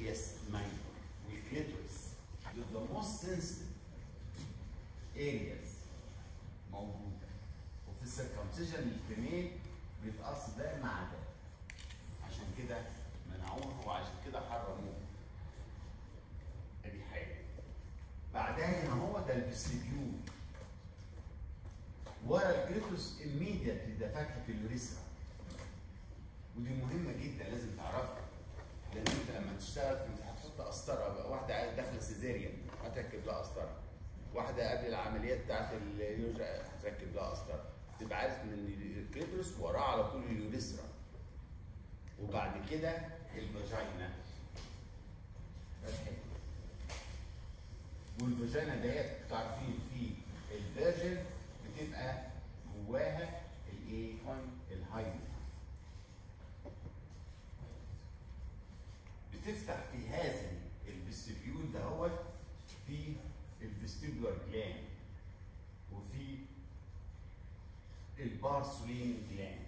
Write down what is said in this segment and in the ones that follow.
يس ماينور والكليتورس دول the most sensitive areas موجوده وفي السيركمسيجن الفيميل بيتقص ده مع ده عشان كده منعوه وعشان كده حرموه ادي حاجه بعدها هنا هو ده الفيستيبيول ورا الكليتوس immediately ده فتحه اليوريثرا ودي مهمه جدا لازم تعرفها لان انت لما تشتغل في انت هتحط قسطره بقى واحده عايز داخله سيزيريان هتركب لها قسطره واحده قبل العمليات بتاعت اليوجا هتركب لها قسطره تبقى عارف ان الكليتوس وراه على طول اليوريثرا وبعد كده الفاجينا فتحت والفاجينا ديت انتوا عارفين في الفيرجن بتبقى جواها الايه؟ الهايمن بتفتح في هذا الفيستيبيول دهوت في الفيستيبولار جلاند وفي البارسولين جلاند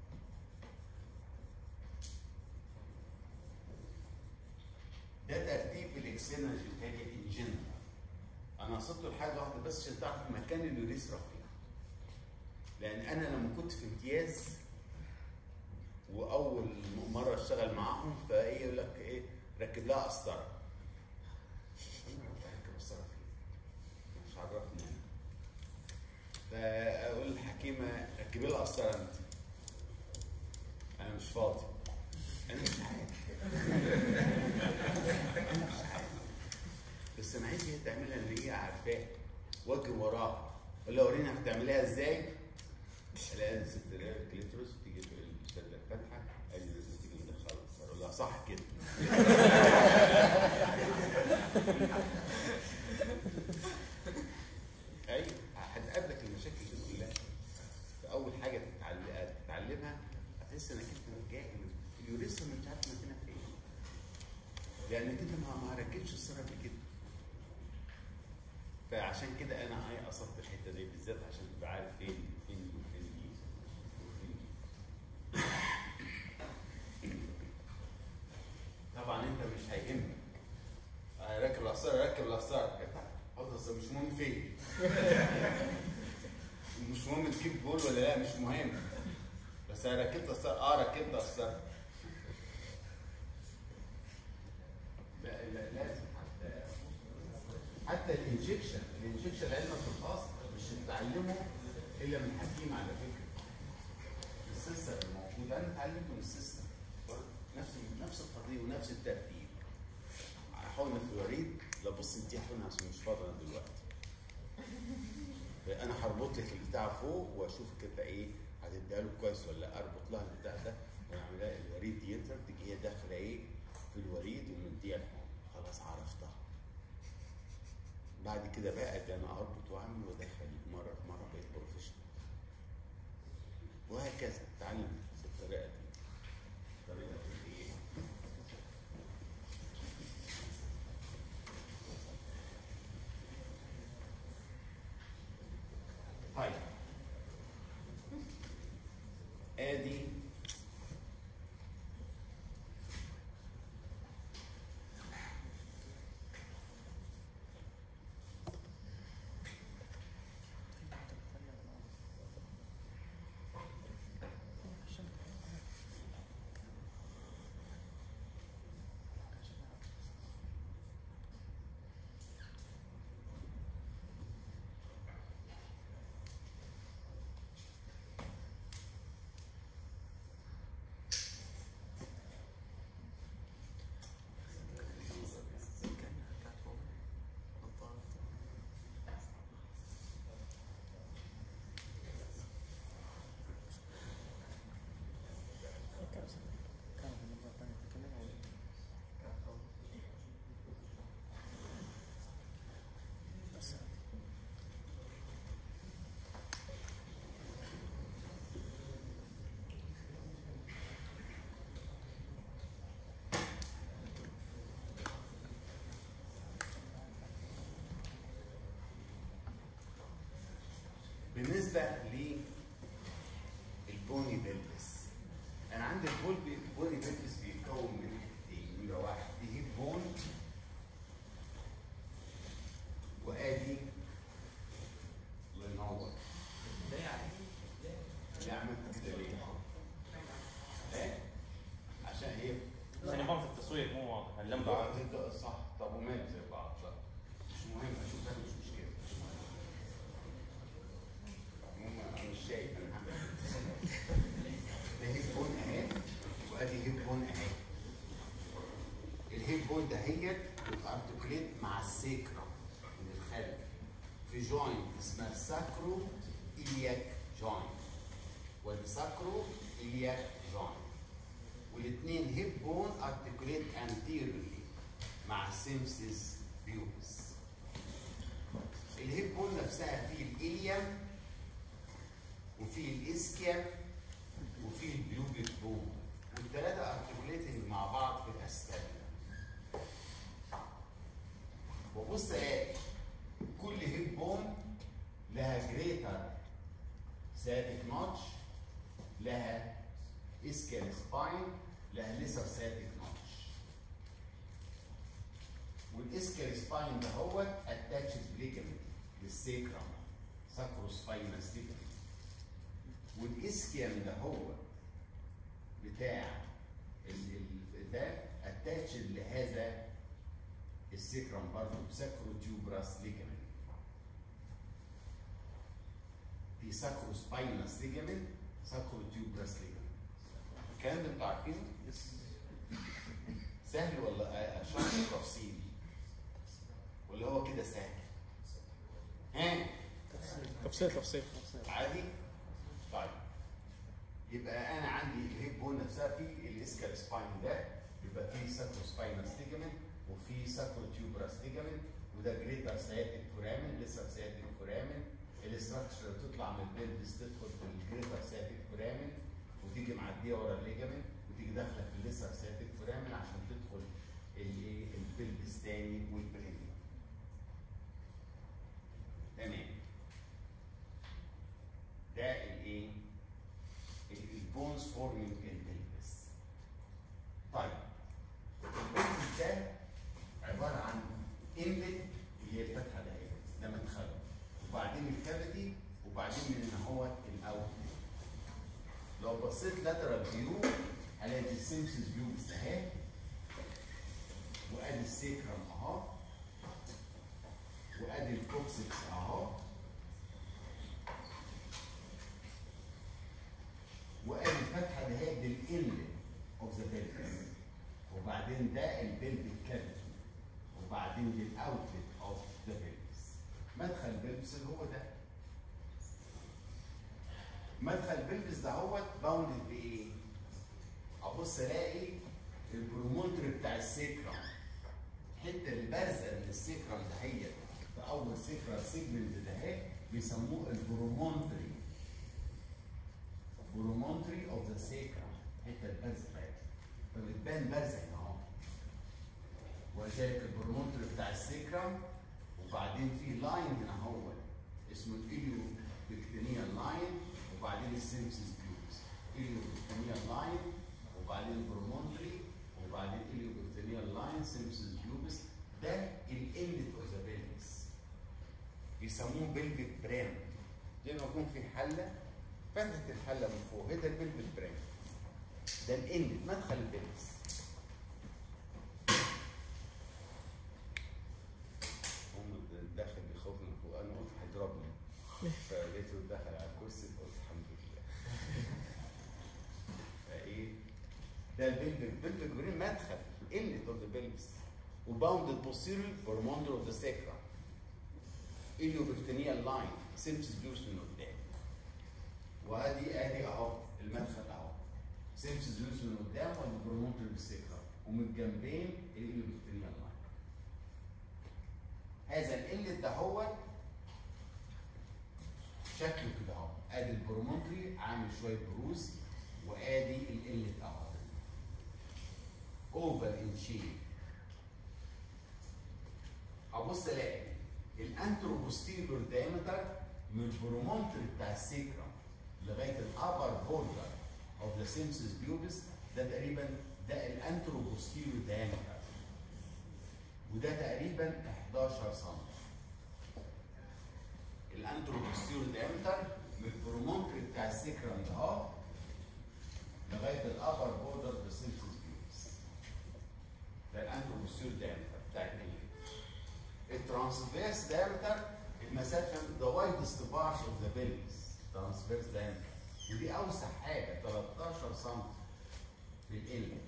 ده ترتيب الاكسنال جيتاليا ان جنرال انا قصدته لحاجه واحده بس عشان تعرف مكان اليوريثرا فين لان انا لما كنت في امتياز واول مره اشتغل معاهم فايه يقول لك ايه ركب لها قسطره انا ركب قسطره فين مش عرفني انا فاقول للحكيمه ركبي لها قسطره انت انا مش فاضي انا مش عارف انا مش عارف بس انا عايز هي تعملها اللي هي عارفاه واجري وراها اقول لها وريني هتعمليها ازاي الاقي الست الاقي الكليتروس تيجي الشده الفاتحه قال لي لازم تيجي ندخلها اقول لها صح كده ايوه هتقابلك المشاكل دي كلها فاول حاجه تتعل- تتعلمها هتحس انك انت جاي اليوريثرا مش عارف مكانها فين لانك انت ما ما ركبتش الصوره قبل كده فعشان كده انا اي قصدت الحته دي بالذات عشان تبقى عارف فين فين فين دي وفين دي. طبعا انت مش هيهمك آه، راكب العصار راكب العصار حط الصورة، مش مهم فين مش مهم تجيب جول ولا لا مش مهم بس انا ركبت الصار اه ركبت الصار لا لا لازم حتى حتى الانجكشن الانجكشن علما في الخاص مش هتتعلمه الا من حكيم على فكره السيستم الموجود انا اتعلمته من السيستم نفس نفس القضيه ونفس الترتيب حقنه في الوريد لا بص انت حقنه عشان مش فاضي انا دلوقتي انا هربط لك البتاع فوق واشوف كده ايه هتديها له كويس ولا لا اربط لها البتاع ده ونعملها الوريد ينزل تيجي هي داخله ايه في الوريد ومديها الحقن خلاص عرفتها بعد كده بقى ده انا اربط واعمل وادخل مره في مره بقيت بروفيشنال وهكذا اتعلم بالطريقه دي الطريقه دي ايه طيب ادي بالنسبه للبوني بيلبس انا عندي البول بوني بيلبس بيتكون من حاجتين نمره واحد دي هيب بون اوبجكت مو واضح اللمبه بعض عادي. تبدا صح طب وماله زي بعض لا مش مهم اشوف انا مش مشكله مش مهم المهم انا مش شايف انا هعمل ده هيب بون اهي وادي هيب بون اهي الهيب بون دهيت بتارتكليت مع السيكرا من الخلف في جوينت اسمها ساكرو إلياك جوينت والساكرو إلياك جوينت والاثنين هيب بون ارتكوليت anteriorly مع السيمسيس بيوبس الهيب بون نفسها في الإليا وفي الإسكيا وفي البيوبيك بون والثلاثة ارتكوليتنج مع بعض في الأستابيلا وبص ايه كل هيب بون لها جريتر ساتيك نوتش لها اسكال سباين لها ليسر ساتيك نوتش والاسكال سباين ده هو اتاتشد ليجمنت للسيكرم ساكروسباينس ليجمنت والاسكيام ده هو بتاع ال- ال- ده اتاتشد لهذا السيكرم برضه بساكروتيوبراس ليجمنت في ساكروسباينس ليجمنت ساكروتيوبراس ليجمنت الكلام ده انتوا عارفينه؟ سهل ولا اشرح تفصيل؟ ولا هو كده سهل؟ ها؟ تفصيل تفصيل عادي؟ طيب يبقى انا عندي الهيب بون نفسها في الاسكال سباين ده يبقى في ساكروسباينس ليجمنت وفي ساكروتيوبراس ليجمنت وده جريتر سياتيك فورامين لسه سياتيك فورامين الاستراكشر بتطلع من البلفس تدخل في الجريتر سياتيك فورامين وتيجي معديه ورا الليجمنت وتيجي داخله في الليسر سياتيك فورامين عشان تدخل الايه البلفس تاني والبرينيوم تمام ده الايه؟ البونز فورمينج البلفس طيب البلفس ده عباره عن انلت اللي هي الفتحه ده ده مدخله وبعدين الكافيتي وبعدين من هنا هو الاوت لو بصيت لاترال فيو هلاقي السيمسز فيو بس اهي وادي السيكرم اهو وادي الكوكسكس اهو وادي الفتحه اللي هي دي الانلت اوف ذا بلفس وبعدين ده البلفيك كافيتي وبعدين دي الاوتلت اوف ذا بلفس مدخل البلفس اللي هو ده مدخل البلفس ده هو باوندد بايه؟ ابص الاقي البرومونتري بتاع السيكرم الحته اللي بارزه من السيكرم دهيت في اول سيكرال سيجمنت ده اهي بيسموه البرومونتري برومونتري اوف ذا سيكرم الحته البارزه بتاعتها فبتبان بارزه هنا اهو وذلك البرومونتري بتاع السيكرم وبعدين في لاين هنا هو اسمه الاليو بكتينيال لاين وبعدين السيمسيس بيوبس اليو بكتينيال لاين وبعدين البرومونتري وبعدين اليو بكتينيال لاين سيمسيس بيوبس ده الانلت اوف ذا بيلفس يسموه بلفيك برام زي ما يكون في حله فتحه الحله من فوق هي ده البلفيك برام ده الانلت مدخل البلفس هم داخل بيخوفني من فوق انا قلت هيضربني فلقيته دخل على الكرسي فقلت الحمد لله فايه ده البلفيك البلفيك برين مدخل انلت اوف ذا بلفس وباوندد بوستيريور بروموندر اوف ذا سيكرا اليوبكتينيال لاين سيمسس بيوس من قدام وادي ادي اهو المدخل اهو سيمسس بيوس من قدام والبروموندر بالسيكرا ومن الجنبين الاليوبكتينيال لاين هذا الانلت ده هو شكله كده اهو ادي البرومونتري عامل شويه بروز وادي الانلت اهو اوفر ان شيب ابص الاقي الانتروبوستيريور دايمتر من البرومونتري بتاع السيكرم لغايه الابر بوردر اوف ذا سيمسس بيوبس ده تقريبا ده الانتروبوستيريور دايمتر وده تقريبا 11 سم الانتروبوستيريور دايمتر من البرومونتري بتاع السيكرم ده اهو لغايه الابر بوردر اوف ذا سيمسس بيوبس بوستير دايمتر بتاع الانلت الترانسفيرس دايمتر المسافه ذا وايدست بارت اوف ذا بيلفس ترانسفيرس دايمتر ودي اوسع حاجه 13 سم في الانلت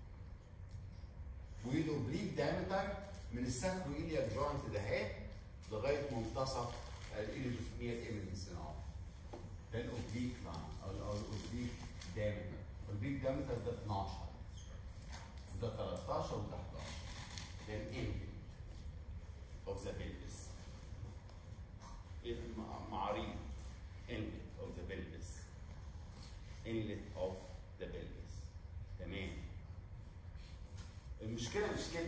والاوبليك دايمتر من الساكرو ايليا جوينت ده اهي لغايه منتصف الايليوفيميال ايمنس اهو ده الاوبليك لاين او الاوبليك دايمتر الاوبليك دايمتر ده 12 وده 13 وده 11 ده الانلت اوف ذا بيلفس المعاريض inlet of the pelvis inlet of the pelvis تمام المشكله مش كده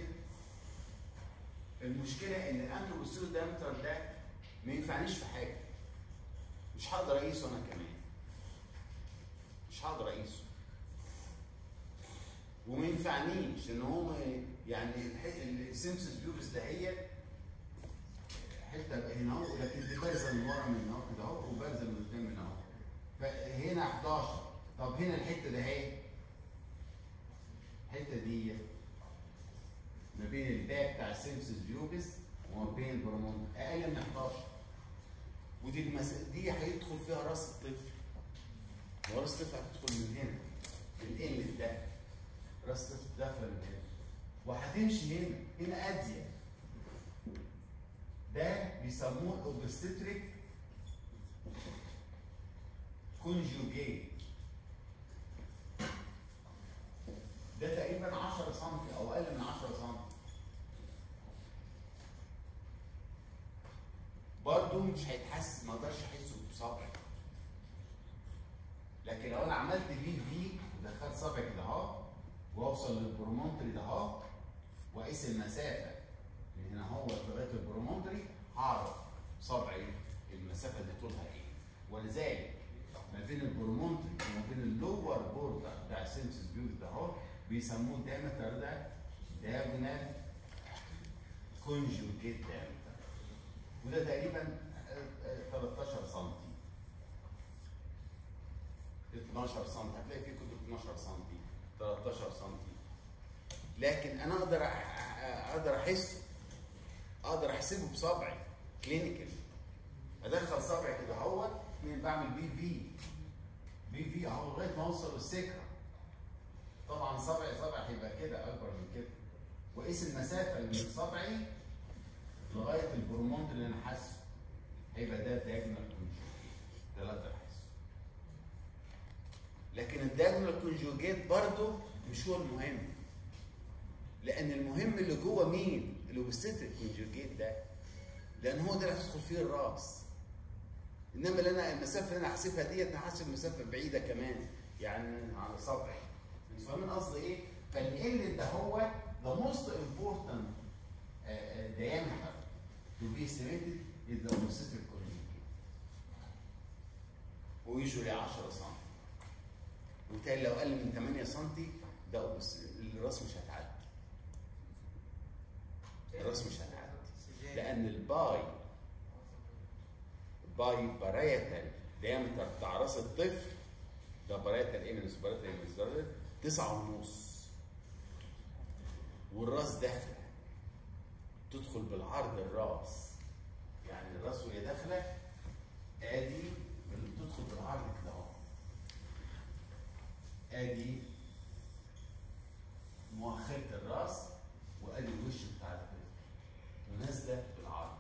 المشكله ان الانتروبوستيرو دايمتر ده ما ينفعنيش في حاجه مش هقدر اقيسه انا كمان مش هقدر اقيسه وما ينفعنيش ان هو ما- يعني السيمسس بيوبس ده هي حته هنا اهو لكن دي بارزه من ورا من اهو كده اهو وبارزه من قدام من اهو فهنا 11 طب هنا الحته ده اهي الحته دي ما بين الباك بتاع السيمسس بيوبس وما بين البرومون اقل من 11 ودي المس... دي هيدخل فيها راس الطفل وراس الطفل هتدخل من هنا الانلت ده راس الطفل داخله من هنا وهتمشي هنا هنا اديه ده بيسموه الاوبستريك كونجوجيت ده تقريبا 10 سم او اقل من 10 سم برضه مش هيتحس ما اقدرش احسه بصبعي لكن لو انا عملت في في ودخلت صبعي كده اهو واوصل للبرومونتري ده اهو واقيس المسافه من هنا اهو لغايه البرومونتري هعرف صبعي المسافه دي طولها ايه ولذلك ما بين البرومونتري وما بين اللور بورد بتاع السيمسس بيوت ده اهو بيسموه الدايمتر ده دايجونال كونجوجيت دايمتر وده تقريبا آه، آه، 13 سم 12 سم هتلاقي في كتب 12 سم 13 سم لكن انا اقدر أ- أ- اقدر احسه اقدر احسبه بصبعي كلينيكال ادخل صبعي كده اهو من بعمل بي في بي في اهو لغايه ما اوصل للسكره طبعا صبعي صبعي هيبقى كده اكبر من كده واقيس المسافه اللي من صبعي لغايه البرومونت اللي انا حاسه هيبقى ده الدايجونال كونجوجيت ده اللي اقدر احسه لكن الدايجونال كونجوجيت برضه مش هو المهم لان المهم اللي جوه مين؟ الاوبستيتريك كونجوجيت ده لان هو ده اللي هتدخل فيه الراس انما اللي انا المسافه اللي انا حاسبها ديت انا حاسب مسافه بعيده كمان يعني على صبعي انتوا فاهمين قصدي ايه؟ فالال ده هو the most important uh, uh, diameter to be estimated is the obstetric conjugate. ويجري 10 سم. وبالتالي لو اقل من 8 سم ده obst- الراس مش هتعدي. الراس مش هتعدي. لان الباي باي بارايتال ديامتر بتاع راس الطفل ده بارايتال ايمنس بارايتال ايمنس تسعة ونص والراس داخله تدخل بالعرض الراس يعني الراس وهي داخله ادي تدخل بالعرض كده اهو ادي مؤخره الراس وادي الوش بتاع الطفل ونازله بالعرض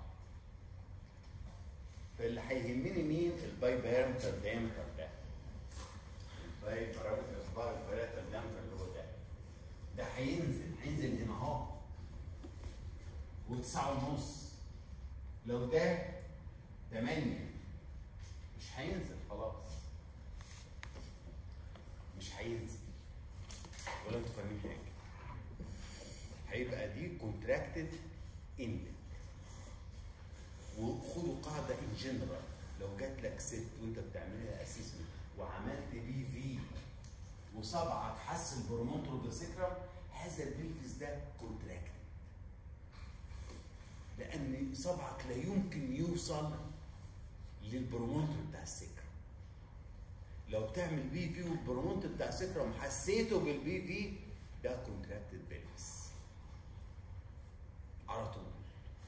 فاللي هيهمني مين الباي بارامتر دايمتر ده الباي بارامتر الباي بارامتر دايمتر اللي هو ده ده هينزل هينزل هنا اهو وتسعة ونص لو ده تمانية مش هينزل خلاص مش هينزل ولا انتوا فاهمين حاجة هيبقى دي كونتراكتد انلت وخدوا قاعده ان جنرال لو جات لك ست وانت بتعملها اسيسمنت وعملت بي في وصبعك حس البرومونترو بسكرم هذا البلفس ده كونتراكتد لان صبعك لا يمكن يوصل للبرومونتر بتاع السكرم لو بتعمل بي في والبرومونتر بتاع السكرم حسيته بالبي في ده كونتراكتد بلفس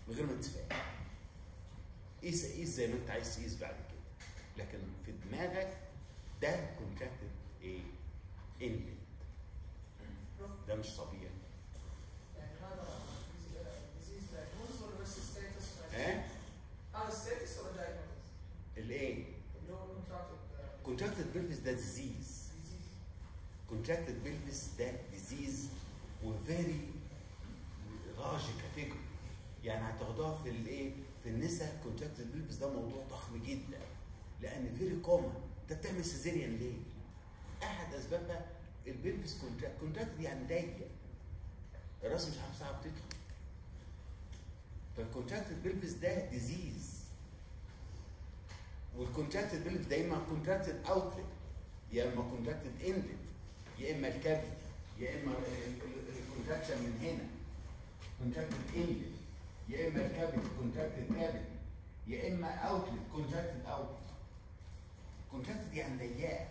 من غير ما تتفاهم قيس قيس زي ما انت عايز تقيس بعد كده لكن في دماغك ده كونتراكتد ايه؟ انلت ده مش طبيعي يعني هذا ديزيز دايجنوز ولا بس ستاتس؟ ها؟ هذا ستاتس ولا دايجنوز؟ الايه؟ اللي هو كونتراكتد كونتراكتد بيلفيس ده ديزيز ديزيز كونتراكتد بيلفيس ده ديزيز وفيري لارج كاتيجوري يعني هتاخدوها في الايه في النساء كونتراكتد بيلفيس ده موضوع ضخم جدا لان فيري كومن انت بتعمل سيزيريان ليه؟ احد اسبابها البيلفيس كونتراكت كونتراكتد يعني ضيق الراس مش عارف تعرف تدخل فالكونتراكتد بيلفيس ده ديزيز والكونتراكتد بيلفيس دايما كونتراكتد اوتلت يا اما كونتراكتد انلت يا اما الكابل يا اما الكونتراكشن من هنا كونتراكتد انلت يا اما الكابل كونتراكتد كابل يا اما اوتلت كونتراكتد اوتلت كونتراكتد يعني ضيقه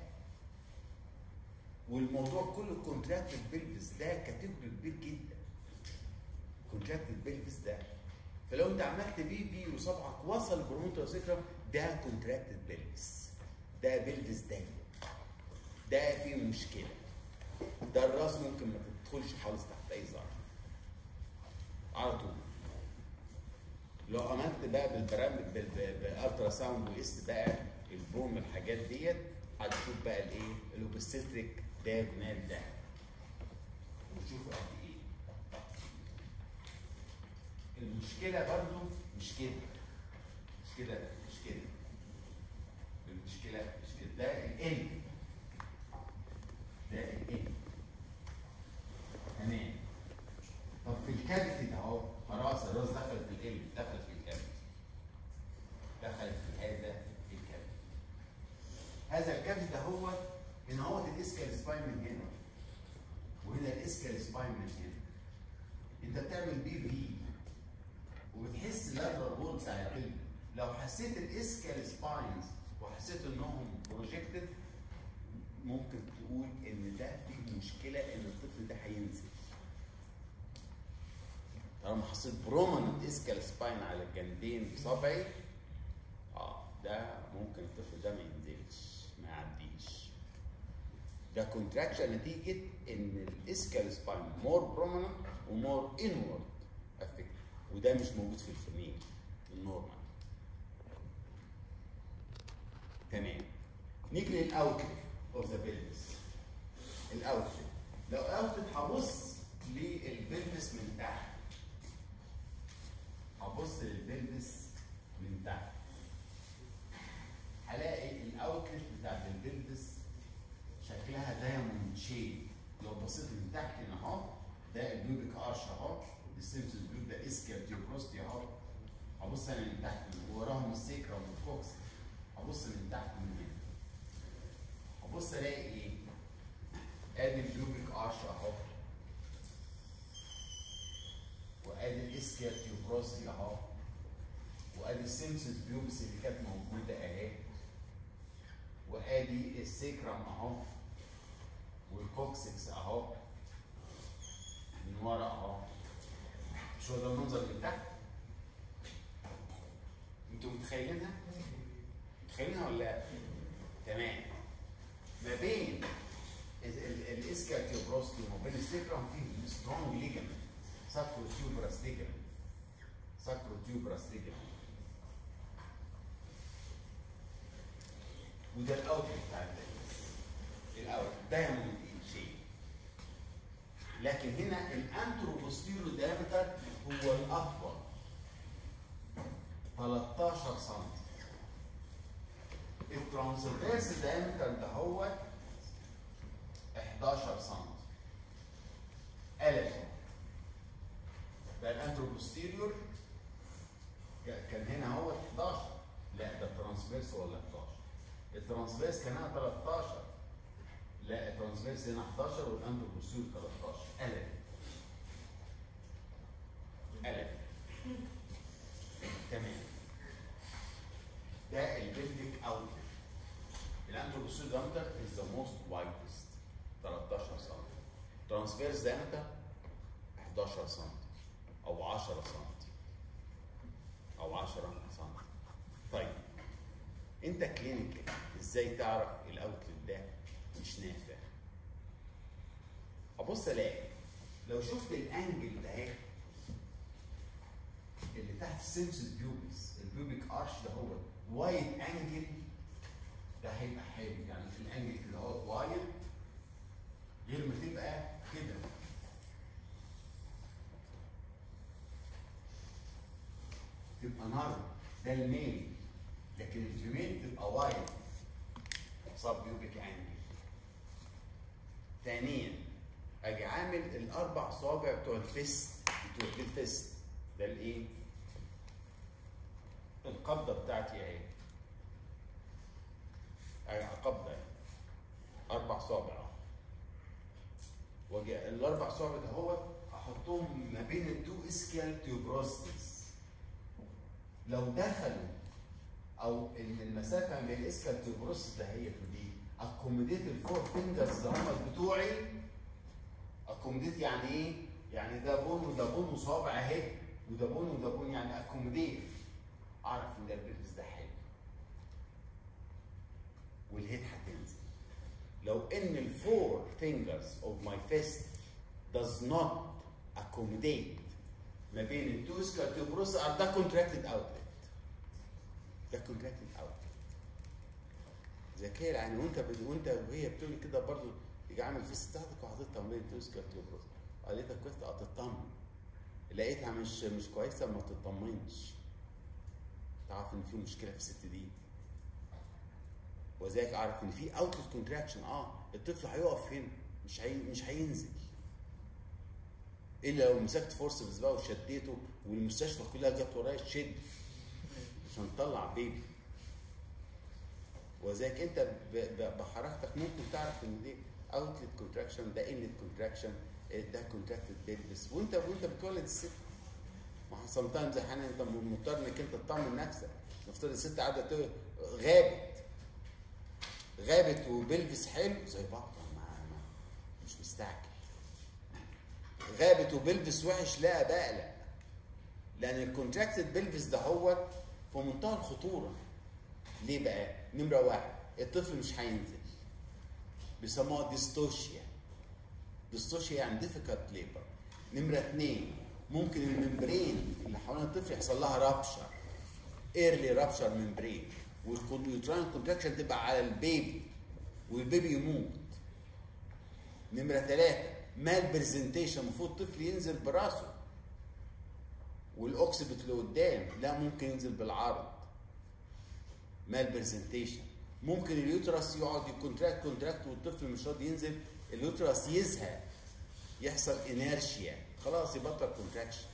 والموضوع كله كونتراكتد بيلفيس ده كاتيجوري كبير جدا كونتراكتد بيلفيس ده فلو انت عملت بي في وصبعك وصل برونتو سكرم ده كونتراكتد بيلفيس ده بيلفيس ضيق ده فيه مشكله ده الراس ممكن ما تدخلش خالص تحت اي ظرف على طول لو عملت بقى بالبرامج بال- بال- بالالترا ساوند وقست بقى البوم الحاجات ديت هتشوف بقى الايه الاوبستريك دايجونال ده وتشوف قد ايه المشكله برضو مش كده مش كده مش كده المشكله مش كده ده الان ده الان تمام طب في الكافيتي ده اهو خلاص الراس دخلت في القلب دخلت في الكافيتي دخلت في هذا الكافيتي هذا الكافيتي ده هو هنا هو الاسكال سباين من هنا وهنا الاسكال سباين من هنا انت بتعمل بي في وبتحس اللاترال وول بتاع القلب لو حسيت الاسكال سباينز وحسيت انهم بروجكتد ممكن تقول ان ده فيه مشكله ان الطفل ده هينزل طالما حسيت برومننت اسكال سباين على الجنبين بصبعي اه ده ممكن الطفل ده ما ينزلش ما يعديش ده كونتراكشن نتيجه ان الاسكال سباين مور برومننت ومور انورد افكت وده مش موجود في الفميل النورمال تمام نيجي للاوتلت اوف ذا بيلفس الاوتلت لو اوتلت هبص للبلفس من تحت هبص للبلفس من تحت هلاقي الاوتلت بتاعت البلفس شكلها دايموند شيب لو بصيت من تحت هنا اهو ده البيوبيك ارش اهو السيمسوس بيوب ده اسكال تيوبروستي اهو هبص انا من تحت وراهم السيكرا والكوكس هبص من تحت من هنا هبص الاقي ايه؟ ادي البيوبيك ارش اهو وادي الاسكال تيوبروستي اهو وادي السيمسوس بيوبس اللي كانت موجوده اهي وادي السيكرم اهو والكوكسكس اهو من ورا اهو مش هو ده المنظر من تحت؟ انتوا متخيلينها؟ متخيلينها ولا لا؟ تمام ما بين الاسكاتيوبروستي وما بين السيكرم في سترونج ليجمنت ساكرو تيوبراس ليجمنت ساكرو تيوبراس ليجمنت وده الاوت بتاع الدايموند الاوت دايموند شيء لكن هنا الانتروبوستيرو دايمتر هو الاكبر 13 سم الترانسفيرس دايمتر ده هو 11 سم قلب ده الانتروبوستيريور كان هنا هو 11 لا ده الترانسفيرس ولا 11 الترانسفيرس كان هنا 13 لا الترانسفيرس هنا 11 والانتروبوستيريور 13 قلب قلب تمام ده البلفيك اوتلت الانتروبوستيريور دامتر از ذا موست وايدست 13 سم ترانسفيرس دامتر 11 سم او 10 سم او 10 سم طيب انت كلينيكال ازاي تعرف الاوتلت ده مش نافع ابص الاقي لو شفت الانجل ده اهي اللي تحت السيمسس بيوبس البيوبيك ارش ده هو وايد انجل ده هيبقى حلو يعني في الانجل كده هو وايد غير ما تبقى كده تبقى نار ده الميل لكن الفيميل تبقى وايد صاب بيوبيك انجل ثانيا اجي عامل الاربع صوابع بتوع الفيست بتوع الفيست ده الايه؟ القبضه بتاعتي اهي اهي قبضه اهي اربع صوابع اهو واجي الاربع صوابع ده هو احطهم ما بين التو اسكيال تيوبروستس لو دخلوا او ان المسافه من الاسكال تيوبروستس ده هي دي اكوميديت الفور فينجرز هم بتوعي اكوميديت يعني ايه؟ يعني ده بون وده بون وصابع اهي وده بون وده بون يعني اكوميديت اعرف ان ده البلفس ده حلو والهيد هتنزل لو ان الفور fingers of my fist does not accommodate ما بين التو سكارتيوبروس ده contracted outlet ده contracted outlet ذكية يعني وانت بت- وانت وهي بتقول كده برضه يجي عامل فيست بتاعتك وحاططها ما بين التو سكارتيوبروس قالتها كويسه هتطمن لقيتها مش مش كويسه ما تطمنش تعرف ان في مشكله في الست دي وذلك اعرف ان في اوتلت كونتراكشن اه الطفل هيقف هنا مش هي مش هينزل الا لو مسكت فورسبس بقى وشديته والمستشفى كلها جت ورايا شد عشان تطلع بيبي وذلك انت ب- ب- بحركتك ممكن تعرف ان دي اوتلت كونتراكشن ده انلت كونتراكشن ده كونتراكتد بيلفس وانت وانت بتولد الست ما هو سم تايمز احيانا انت مضطر انك انت تطمن نفسك نفترض الست قاعده ت- غابت غابت وبلفس حلو زي بعض ما ما مش مستعجل غابت وبلفس وحش لا بقلق لان الكونتراكتد بلفس ده هو في منتهى الخطوره ليه بقى؟ نمره واحد الطفل مش هينزل بيسموها ديستوشيا ديستوشيا يعني ديفيكالت ليبر نمره اثنين ممكن الممبرين اللي حوالين الطفل يحصل لها رابشر ايرلي رابشر ممبرين واليوتراين كونتراكشن تبقى على البيبي والبيبي يموت نمره ثلاثه مال برزنتيشن المفروض الطفل ينزل براسه والاوكسبت اللي قدام لا ممكن ينزل بالعرض مال برزنتيشن ممكن اليوترس يقعد يكونتراكت كونتراكت والطفل مش راضي ينزل اليوترس يزهق يحصل انيرشيا خلاص يبطل كونتراكشن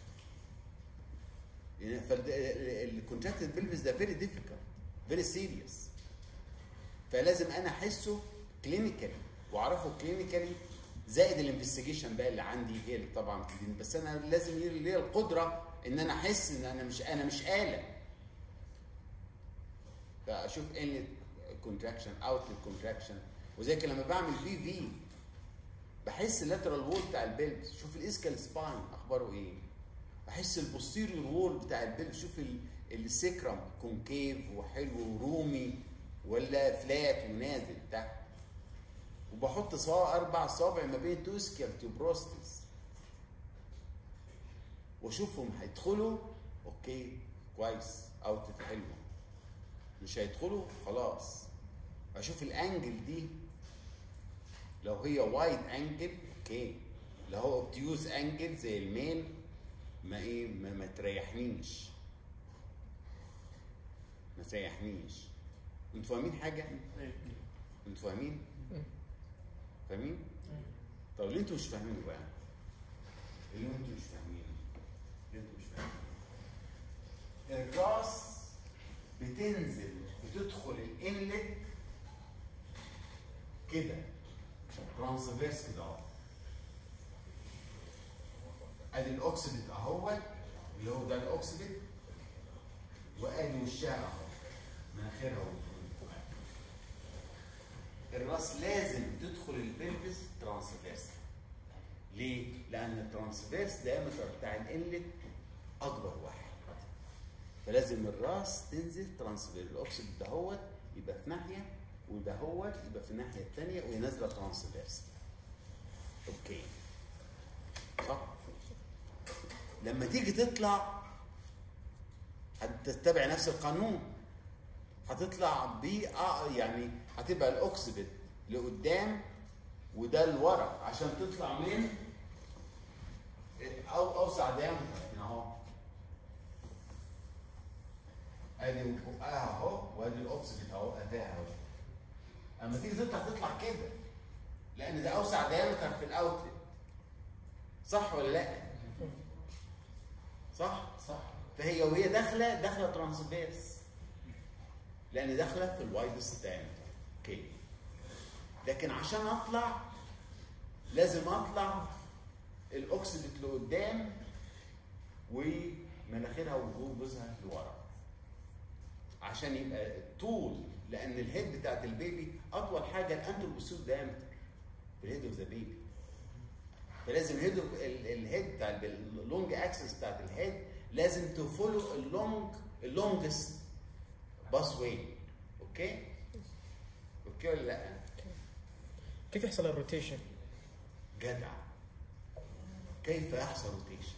فالكونتراكتد بلفس ده فيري ديفيكالت فيري سيريس فلازم انا احسه كلينيكالي واعرفه كلينيكالي زائد الانفستيجيشن بقى اللي عندي هي اللي طبعا بتديني بس انا لازم ليا القدره ان انا احس ان انا مش انا مش اله فاشوف ان كونتراكشن اوت كونتراكشن وزي كده لما بعمل في في بحس اللاترال وول بتاع البلبس شوف الاسكال سباين اخباره ايه بحس البوستيريور وول بتاع البلبس شوف ال- السكرم كونكيف وحلو ورومي ولا فلات ونازل تحت وبحط صا اربع صوابع ما بين تو اسكال تيوبروستس واشوفهم هيدخلوا اوكي كويس اوت حلوه مش هيدخلوا خلاص اشوف الانجل دي لو هي وايد انجل اوكي لو هو اوبتيوز انجل زي الميل ما ايه ما, ما تريحنيش ما تريحنيش انتوا فاهمين حاجه انتوا فاهمين فاهمين طب ليه انتوا مش فاهمينه بقى ليه انتوا مش فاهمين ليه انتوا مش فاهمين الراس بتنزل بتدخل الانلت كده ترانسفيرس كده اهو ادي الاوكسيدت اهو اللي هو ده الاوكسيدت وادي وشها اهو مناخيرها وجهها. الراس لازم تدخل البلفس ترانسفيرس ليه؟ لان الترانسفيرس دايمتر بتاع الانلت اكبر واحد فلازم الراس تنزل ترانسفير الاوكسيد دهوت يبقى في ناحيه ودهوت يبقى في الناحيه الثانيه وهي نازله ترانسفيرس اوكي صح لما تيجي تطلع هتتبع نفس القانون هتطلع ب آه يعني هتبقى الاوكسيد لقدام وده لورا عشان تطلع من او اوسع دايمتر هنا اهو ادي بقها اهو وادي الاوكسيد اهو اداها اهو اما تيجي تطلع تطلع كده لان ده اوسع دايمتر في الاوتلت صح ولا لا؟ صح؟ صح فهي وهي داخله داخله ترانسفيرس لان داخله في الوايدست دايمتر اوكي لكن عشان اطلع لازم اطلع الاوكسيدت لقدام ومناخيرها وجوزها لورا عشان يبقى الطول لان الهيد بتاعت البيبي اطول حاجه الانتروبوسيل دايمتر في الهيد اوف ذا بيبي فلازم الهيد الهيد بتاع اللونج اكسس بتاعت الهيد لازم تفولو اللونج اللونجست باس واي اوكي اوكي ولا لا كيف يحصل الروتيشن؟ جدع كيف يحصل روتيشن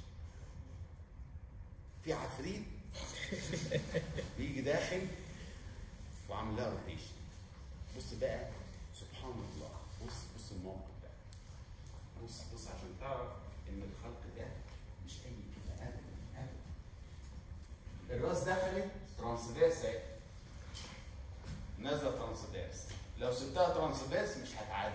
في عفريت بيجي داخل وعامل لها روتيشن بص بقى سبحان الله بص بص الموقف ده بص بص عشان تعرف ان الخلق ده مش اي كده ابدا ابدا الراس دخلت ترانسفيرس اهي نازله ترانسفيرس لو سبتها ترانسفيرس مش هتعدي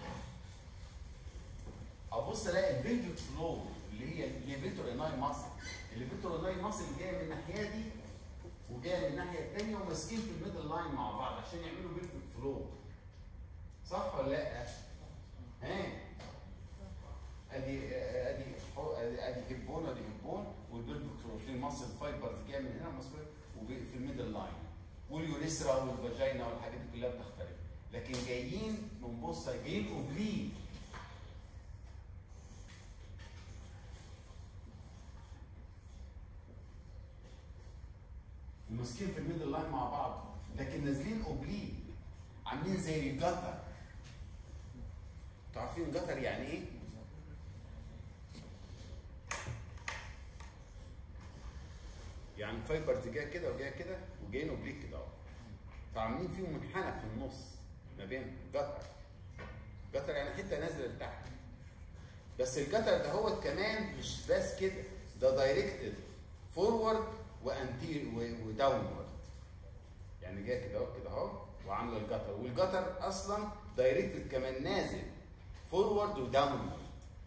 ابص الاقي البلفيك فلو اللي هي الليفيتور اناي ماسل الليفيتور اناي ماسل جايه من الناحيه دي وجايه من الناحيه الثانيه وماسكين في الميدل لاين مع بعض عشان يعملوا بلفيك فلو صح ولا لا؟ ها ادي ادي ادي ادي هيبون ادي هيبون والبلفيك فلو في ماسل فايبرز جايه من هنا مسؤول وفي الميدل لاين واليوريثرا والفاجينا والحاجات دي كلها بتختلف لكن جايين من بص جايين اوبليك وماسكين في الميدل لاين مع بعض لكن نازلين اوبليك عاملين زي الجتر انتوا عارفين جتر يعني ايه؟ يعني الفايبرز جايه كده وجايه كده وجايين اوبليك كده اهو فعاملين فيهم منحنى في النص ما بين جتر جتر يعني حته نازله لتحت بس الجتر ده هو كمان مش بس كده ده دايركتد فورورد وانتير وداونورد يعني جايه كده اهو كده اهو وعامله الجتر والجتر اصلا دايركتد كمان نازل فورورد وداونورد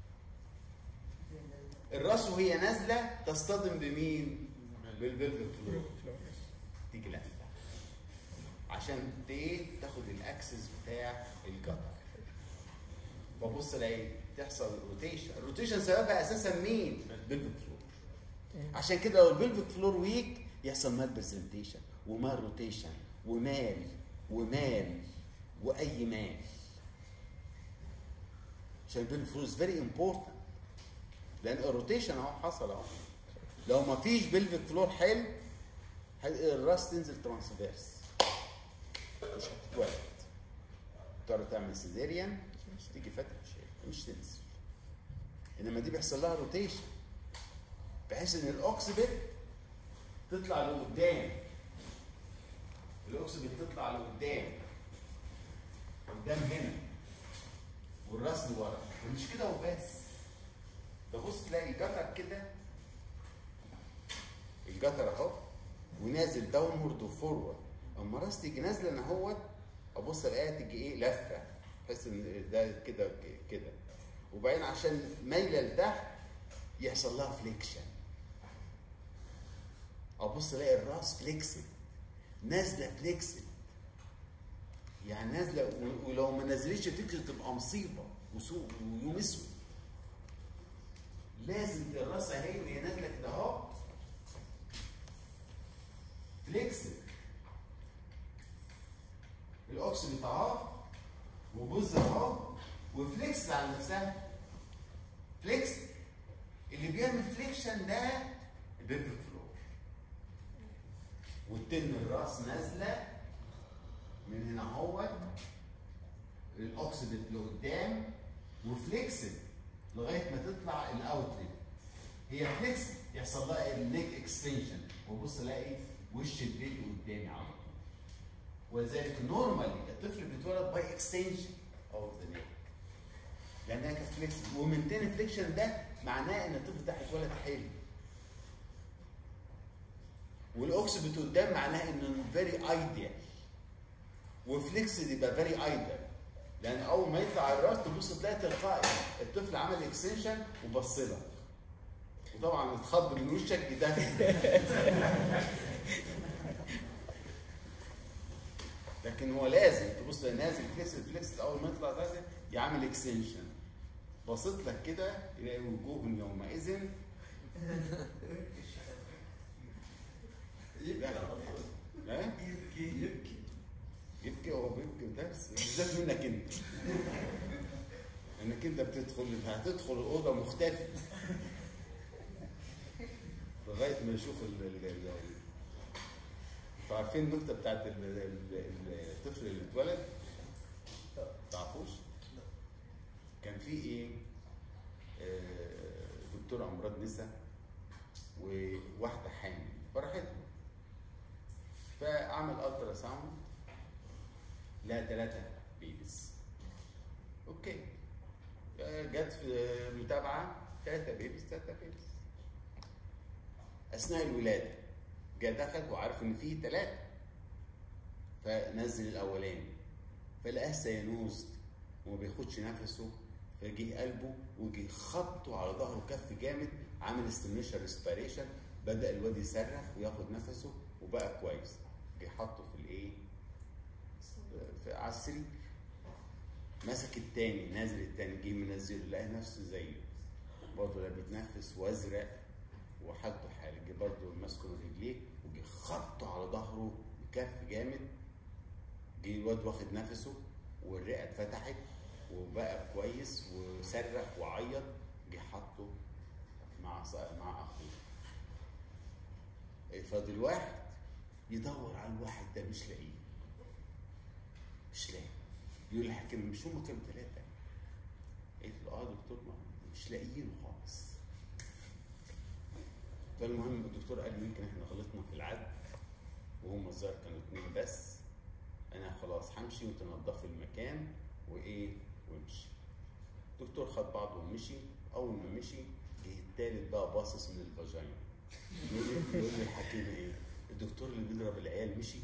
الراس وهي نازله تصطدم بمين؟ بالبلفيك فلور تيجي لفه عشان ت- ايه تاخد الاكسس بتاع الجتر فبص الاقي تحصل روتيشن الروتيشن سببها اساسا مين؟ البلفيك فلور عشان كده لو البلفيك فلور ويك يحصل مال برزنتيشن ومال روتيشن ومال ومال واي مال عشان البلفيك فلور از فيري امبورتنت لان الروتيشن اهو حصل اهو لو ما فيش بلفيك فلور حلو ه- الراس تنزل ترانسفيرس مش هتتولد تضطر تعمل سيزيريان تيجي فاتح شيء مش تنزل انما دي بيحصل لها روتيشن بحيث ان الاوكسبت تطلع لقدام الاوكسبت تطلع لقدام قدام هنا والراس لورا ومش كده وبس ده بص تلاقي الجتر كده الجتر اهو ونازل داونورد وفورورد اما راس تيجي نازله انا اهوت ابص الاقيها تيجي ايه لفه بحيث ان ده كده كده وبعدين عشان مايله لتحت يحصل لها فليكشن ابص الاقي الراس فليكسد نازله فليكسد يعني نازله و- ولو ما نزلتش فليكسد تبقى مصيبه وسوء ويوم اسود لازم الراس اهي وهي نازله كده اهو فليكسد الاوكسجين اهو وبوز اهو وفليكس على نفسها فليكس اللي بيعمل فليكشن ده البلفيك فلور وتن الراس نازله من هنا اهوت الاوكسيدنت لقدام وفليكسد لغايه ما تطلع الاوتلت هي فليكسد يحصل لها النيك اكستنشن وبص الاقي وش البيبي قدامي على طول ولذلك نورمالي الطفل بيتولد باي اكستنشن اوف ذا نيك لانها كانت فليكسد ومنتين فليكشن ده معناه ان الطفل ده هيتولد حلو والاوكسبت قدام معناها انه فيري ايديال وفليكسد يبقى فيري ايديال لان اول ما يطلع على الراس تبص تلاقي تلقائي الطفل عمل اكستنشن وبص لك وطبعا اتخض من وشك ده لكن هو لازم تبص نازل فليكس فليكس اول ما يطلع ده يعمل اكستنشن بصيت لك كده يلاقي وجوه يومئذ ها؟ يبكي يبكي يبكي هو بيبكي بس بالذات منك انت انك انت بتدخل هتدخل الاوضه مختفي لغايه ما يشوف ال ال ال انتوا عارفين النكته بتاعت ال- ال- ال- الطفل اللي اتولد؟ تعرفوش؟ كان في ايه؟ آه، دكتور امراض نسا وواحده حامل فراحت له فعمل الترا ساوند لها ثلاثة بيبس اوكي آه، جت في متابعة ثلاثة بيبس ثلاثة بيبس أثناء الولادة جه دخل وعارف إن فيه ثلاثة فنزل الأولاني فلقاه سيانوز وما بياخدش نفسه فجه قلبه وجه خبطه على ظهره كف جامد عامل استيميشن ريسبيريشن بدا الواد يصرخ وياخد نفسه وبقى كويس جه حطه في الايه في على السرير مسك التاني نازل التاني جه منزله لقى نفسه زيه برضه لا بيتنفس وازرق وحالته حاله جه برضه ماسكه من رجليه وجه خبطه على ظهره بكف جامد جه الواد واخد نفسه والرئه اتفتحت وبقى كويس وصرخ وعيط جه حطه مع ص- مع اخوه فاضل واحد يدور على الواحد ده مش لاقيه مش لاقي يقول الحكيم مش هم كانوا ثلاثه قلت له اه يا دكتور ما مش لاقيينه خالص فالمهم الدكتور قال لي يمكن احنا غلطنا في العد وهم الظاهر كانوا اتنين بس انا خلاص همشي وتنضفوا المكان وايه وامشي الدكتور خد بعضه ومشي اول ما مشي جه التالت بقى باصص من الفاجينا يقول لي يقول لي الحكيم ايه الدكتور اللي بيضرب العيال مشي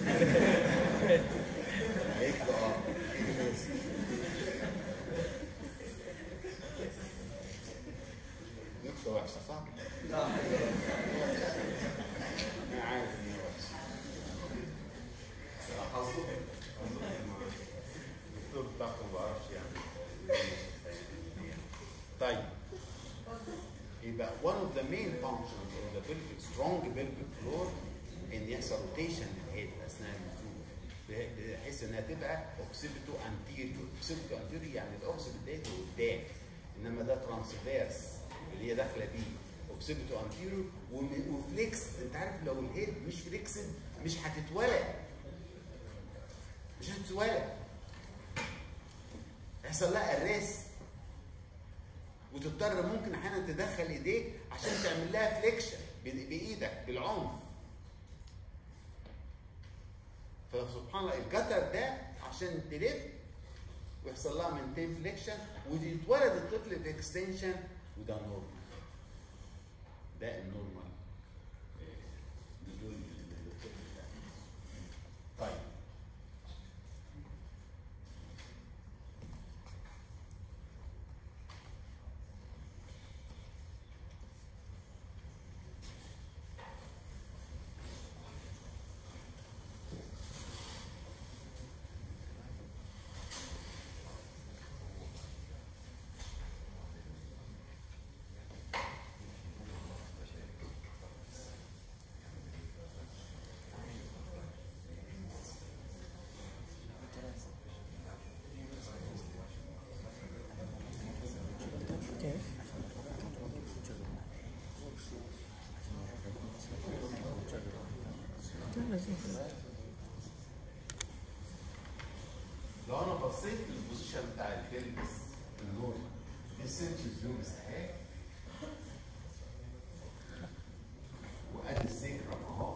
قالت له اه نكته وحشه صح؟ انا عارف ان هي وحشه حظهم الدكتور بتاعكم ما بعرفش يعني طيب يبقى one of the main functions of the pelvic strong pelvic floor ان يحصل روتيشن للهيد اثناء النزول بح- بحيث انها تبقى اوكسيبيتو انتيريور اوكسيبيتو انتيريور يعني الاوكسيبيت ده قدام انما ده ترانسفيرس اللي هي داخله بيه اوكسيبيتو انتيريور وم- وفليكس انت عارف لو الهيد مش فليكسد مش هتتولد مش هتتولد يحصل لها الريست وتضطر ممكن احيانا تدخل ايديك عشان تعمل لها فليكشن بايدك بالعنف فسبحان الله الجتر ده عشان تلف ويحصل لها منتين فليكشن ويتولد الطفل باكستنشن وده نورمال ده النورمال آه، نزول للطفل ده طيب كيف؟ نزل لو انا بصيت للبوزيشن بتاع البلبس النورمال السنترز لوبس اهي وادي السيكرم اهو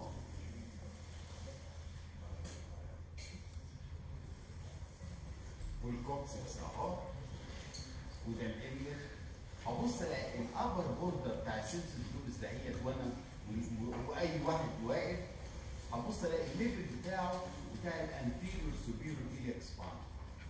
والكوكسكس اهو وده الانجل هبص الاقي الابر بوردر بتاع السنترز لوبس دهيت وانا و- واي واحد واقف هبص الاقي الليفل بتاعه بتاع الانتيريور سوبيريور ايلياك سباين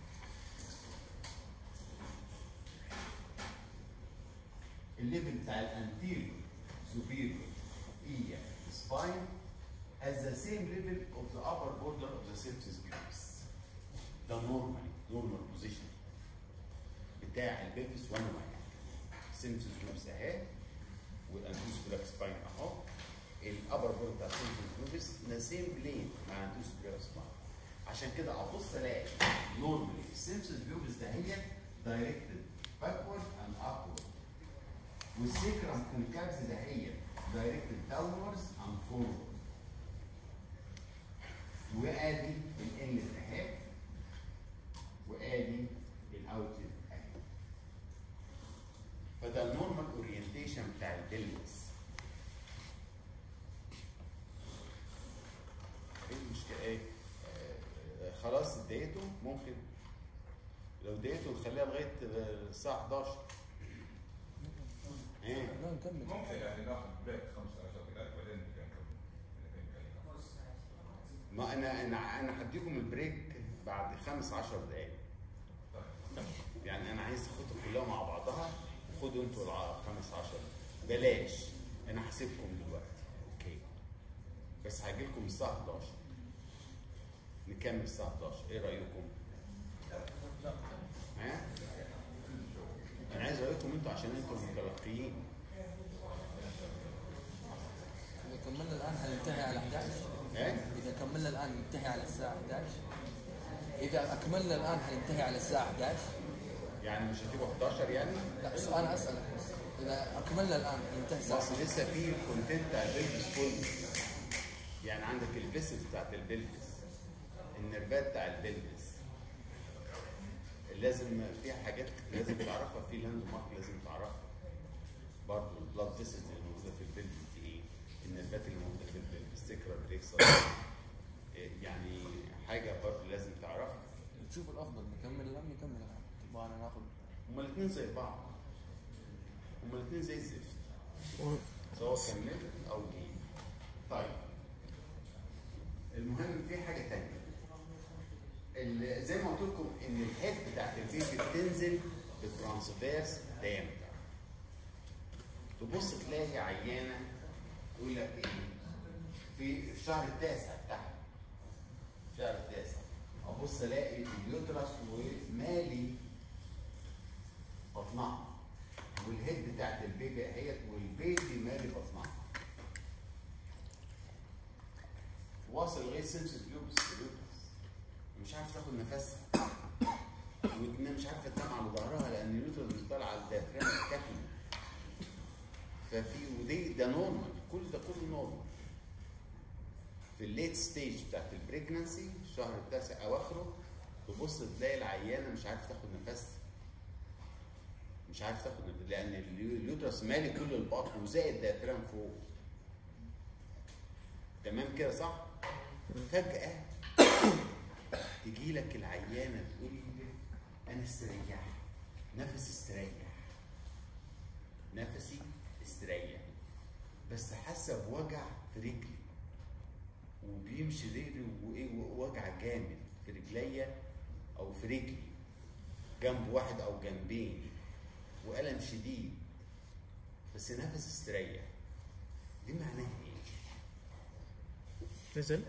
الليفل بتاع الانتيريور سوبيريور ايلياك سباين has the same level of the upper border of the sepsis pubis. ده normal normal position بتاع البلفس وانا واقف. سيمسس لوبس اهي والانتيسكولار سباين اهو الابر بورد بتاع السيمسس لوبس ذا سيم بلين مع الانتيسكولار سباين عشان كده ابص الاقي نورمالي السيمسس لوبس ده هي دايركتد باكورد اند ابورد والسيكرم كونكافز ده هي دايركتد داونوردز اند فورورد وادي الانلت اهي وادي الاوتلت اهي فده النورمال اورينتيشن بتاع البلبس ايه المشكله ايه آه، خلاص اديته ممكن لو اديته نخليها لغايه الساعه 11 ايه لا نكمل ممكن يعني ناخذ بريك 15 دقائق بعدين نرجع نكمل. نكمل. ما انا انا انا هديكم البريك بعد خمس 10 دقائق طيب. يعني انا عايز اخدهم كلها مع بعضها خدوا انتوا الع- خمس 10 بلاش انا هسيبكم دلوقتي اوكي بس هاجي لكم الساعه 11 نكمل الساعه 11 ايه رايكم؟ ها؟ انا عايز رايكم انتوا عشان انتوا متلقيين اذا كملنا الان حننتهي على 11 ها؟ اذا كملنا الان ننتهي على الساعه 11 اذا اكملنا الان حننتهي على الساعه 11 يعني مش هتبقوا 11 يعني؟ لا بس انا اسالك بس اذا اكملنا الان ننتهي الساعه بس لسه في الكونتنت بتاع البلبس كله يعني عندك الفيسز بتاعت البلبس النرفات بتاع البلبس لازم فيها حاجات لازم تعرفها في لاند مارك لازم تعرفها برضه البلاد فيسز اللي موجوده في البلبس دي ايه النرفات اللي موجوده في البلبس سكرة بريكسر يعني حاجه برضه لازم تعرفها تشوف الافضل نكمل الان نكمل الان تبغى انا ناخذ هما الاثنين زي بعض هما الاثنين زي الزفت و- سواء كملت او جيم طيب المهم في حاجه تانية ال- زي ما قلت لكم ان الهيد بتاعت البيبي بتنزل بالترانسفيرس دايمتر تبص تلاقي عيانه يقول لك ايه في الشهر التاسع بتاعها الشهر التاسع ابص الاقي اليوترس ومالي بطنها والهيد بتاعت البيبي اهيت والبيبي مالي بطنها واصل لغايه سنسس بيوبس اليوترس مش عارف تاخد نفسها وتنام مش عارفه تنام على ظهرها لان اليوترس مش طالعه على الدافرام الكتم ففي ودي ده نورمال كل ده كله نورمال في الليت ستيج بتاعت البريجنسي الشهر التاسع اواخره تبص تلاقي العيانه مش عارف تاخد نفسها مش عارف تاخد نفس لان اليو- اليوترس مالي كل البطن وزائد الديافرام فوق تمام كده صح؟ فجأة تجي لك العيانة تقول لي أنا استريح نفسي استريح نفسي استريح بس حاسة بوجع في رجلي وبيمشي رجلي وإيه وجع جامد في رجليا أو في رجلي جنب واحد أو جنبين وألم شديد بس نفس استريح دي معناها ايه؟ نزل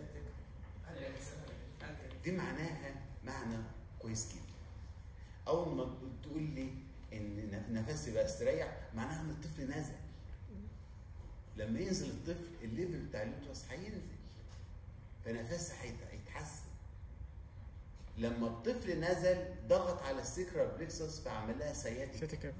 دي معناها معنى كويس جدا اول ما تقول لي ان نف- نفسي بقى استريح معناها ان الطفل نزل لما ينزل الطفل الليفل بتاع اليوترس هينزل فنفسي هيت- هيتحسن لما الطفل نزل ضغط على السكرة بليكسس فعمل لها سياتيك سيتيكا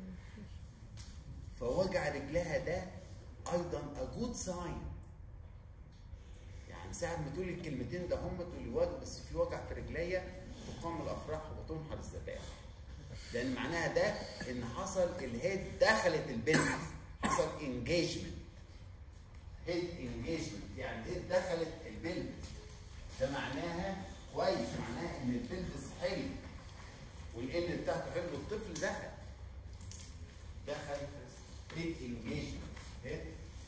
فوجع رجلها ده ايضا a good sign يعني يعني ساعة ما تقولي الكلمتين ده هم تقولي وجع بس في وجع في رجليا تقام الافراح وتنحر الذبائح لان معناها ده ان حصل الهيد دخلت البلد حصل انجيجمنت هيد انجيجمنت يعني الهيد دخلت البلد ده معناها كويس معناها ان البلد حلو والان بتاعته حلو الطفل دخل دخل هيد انجيجمنت هيد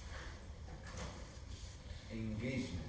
انجيجمنت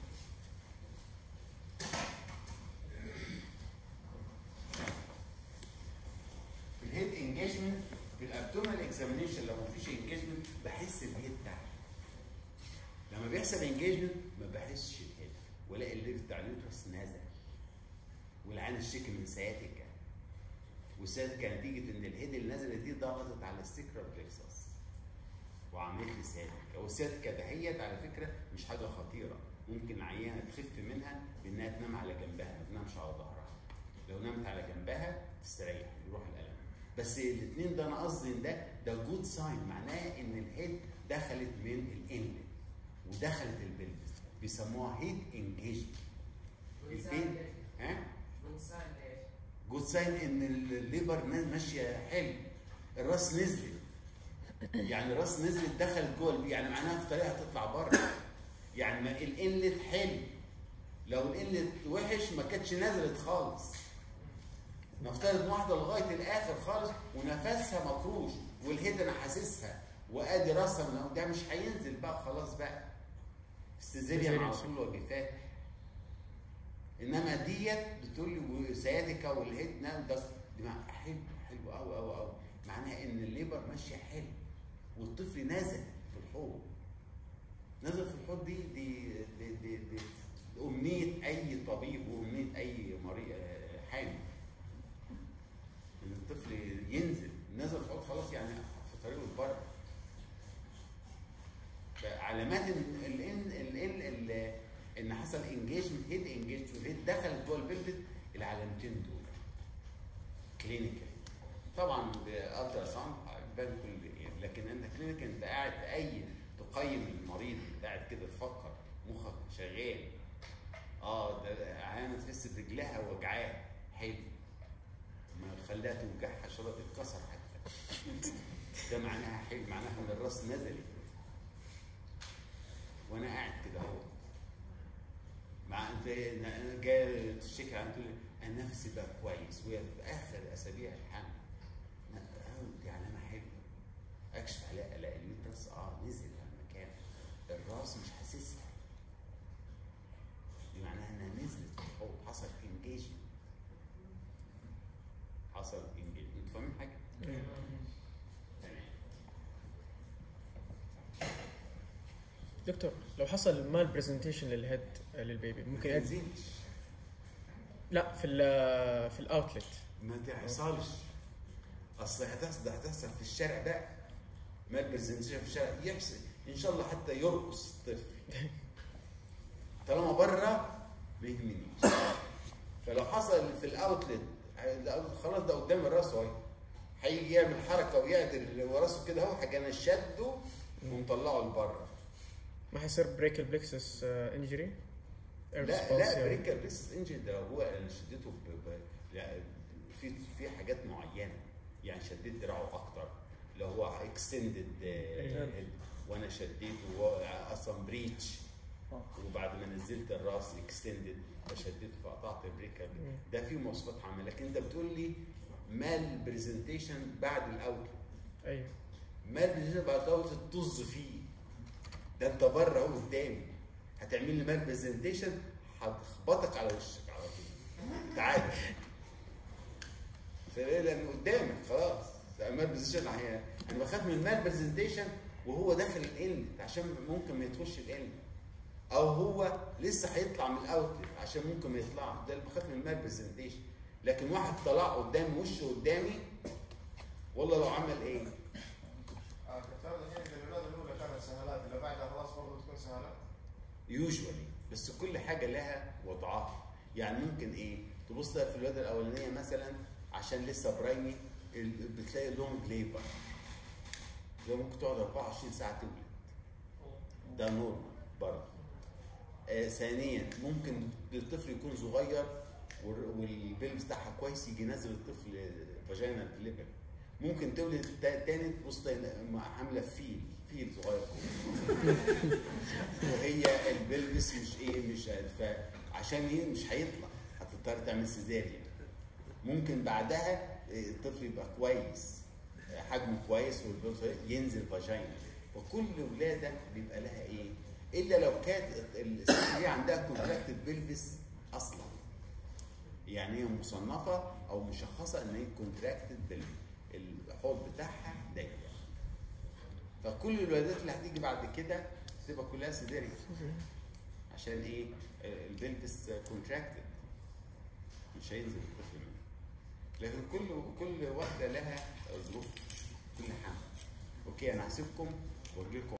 في الهيد انجيجمنت في الابدومال اكزامينيشن لو مفيش انجيجمنت بحس الهيد تحت لما بيحصل انجيجمنت ما بحسش الهيد ولاقي الليفت بتاع اليوترس نازل والعين الشكل من سياتيكا والسياتيكا نتيجه ان الهيد اللي نزلت دي ضغطت على السكرال بلكسس وعملت لي سياتيكا والسياتيكا دهيت على فكره مش حاجه خطيره ممكن عيانه تخف منها بانها تنام على جنبها ما تنامش على ظهرها لو نامت على جنبها تستريح يروح الالم بس الاثنين ده انا قصدي ان ده ده جود ساين معناه ان الهيد دخلت من الانلت ودخلت البلبس بيسموها هيد انجيجمنت البين ها جود ساين ان الليبر نا- ماشيه حلو الراس نزلت يعني الراس نزلت دخلت جوه البي- يعني معناها في طريقها تطلع بره يعني ما الانلت حلو لو الانلت وحش ما كانتش نزلت خالص نفترض واحده لغايه الاخر خالص ونفسها مفروش والهيد انا حاسسها وادي راسها من أهو، ده مش هينزل بقى خلاص بقى السيزيريان على طول وجفات انما ديت بتقول لي سياتيكا والهيد ناو ده دي مع- حلو حلو قوي قوي قوي معناها ان الليبر ماشيه حلو والطفل نازل في الحوض نازل في الحوض دي دي دي, دي, دي امنيه اي طبيب وامنيه اي مريض آه، حامل ان الطفل ينزل نزل في الحوض خلاص يعني في طريقه لبره علامات ال ال ال ال ال ان حصل انجيجمنت هيد انجيجمنت والهيد دخلت جوه البلبل العلامتين دول كلينيكال طبعا بالترا ساوند بان كل يعني لكن انت كلينيكال انت قاعد تأيد تقيم المريض انت قاعد كده تفكر مخك شغال اه ده عيانه تحس برجلها وجعاه حلو ما خليها توجعها شرط تتكسر حتى ده معناها حلو معناها ان الراس نزلت وانا قاعد كده اهو مع انت أنا جاي تشتكي عن تقول لي انا نفسي بقى كويس وهي في اخر اسابيع الحمل لا، أهو دي علامه حلوه اكشف عليها الاقي اليوترس اه نزل على المكان الراس مش حاسسها دي معناها انها نزلت في الحوض حصل انجيجمنت حصل انجيجمنت انتوا فاهمين حاجه؟ تمام دكتور لو حصل مال برزنتيشن للهيد للبيبي ممكن ما يأدي تنزلش لا في ال في الاوتلت ما تحصلش اصل هتحصل ده هتحصل في الشارع بقى ما برزنتيشن في الشارع يحصل ان شاء الله حتى يرقص الطفل طالما بره ما يهمنيش فلو حصل في الاوتلت الأوتلت خلاص ده قدام الراس اهو هيجي يعمل حركه ويعدل راسه كده اهو حاجه انا شده ومطلعه لبره ما حيصير بريك البلكسس انجري لا لا بريكر بيسس انجن ده هو انا شدته ب... ب... يعني في في حاجات معينه يعني شديت دراعه اكتر لو هو اكستندد وانا شديته وهو اصلا بريتش وبعد ما نزلت الراس اكستندد فشديته فقطعت البريكر ده فيه مواصفات عامه لكن انت بتقول لي مال برزنتيشن بعد الاوت ايوه مال برزنتيشن بعد الاوت طز فيه ده انت بره اهو قدامي هتعمل لي مال برزنتيشن هتخبطك على وشك على طول تعالى فليه لان قدامك خلاص ده مال برزنتيشن هي- انا بخاف من المال برزنتيشن وهو داخل الان عشان ممكن ما يدخلش الان او هو لسه هيطلع من الاوتلت عشان ممكن ما يطلعش ده اللي بخاف من المال برزنتيشن لكن واحد طلع قدامي وشه قدامي والله لو عمل ايه آه، دكتور الحين اذا الولاده الاولى كانت سهالات اللي بعدها خلاص برضه تكون سهالات يوجوالي بس كل حاجه لها وضعها يعني ممكن ايه تبص في الولاده الاولانيه مثلا عشان لسه برايمي ال- بتلاقي لونج ليبر ده ممكن تقعد 24 ساعه تولد ده نورمال برضه آه ثانيا ممكن الطفل يكون صغير وال- والبيلفس بتاعها كويس يجي نازل الطفل فاجينا ليفل ممكن تولد تا- تاني تبص تلاقي مع- عامله فيل فيل صغير وهي البلبس مش ايه مش فعشان ايه مش هيطلع هتضطر تعمل سيزاريان ممكن بعدها إيه، الطفل يبقى كويس آه، حجمه كويس والبلبس ينزل فاجينا وكل ولاده بيبقى لها ايه الا لو كانت الست دي عندها كونتراكتد بلبس اصلا يعني هي مصنفه او مشخصه ان هي كونتراكتد بالحوض بتاعها ضيق فكل الولادات اللي هتيجي بعد كده تبقى كلها سيزيريان عشان ايه آه، البلبس كونتراكتد مش هينزل الطفل منه لكن كل كل واحده لها ظروف كل حمل اوكي انا هسيبكم واجي لكم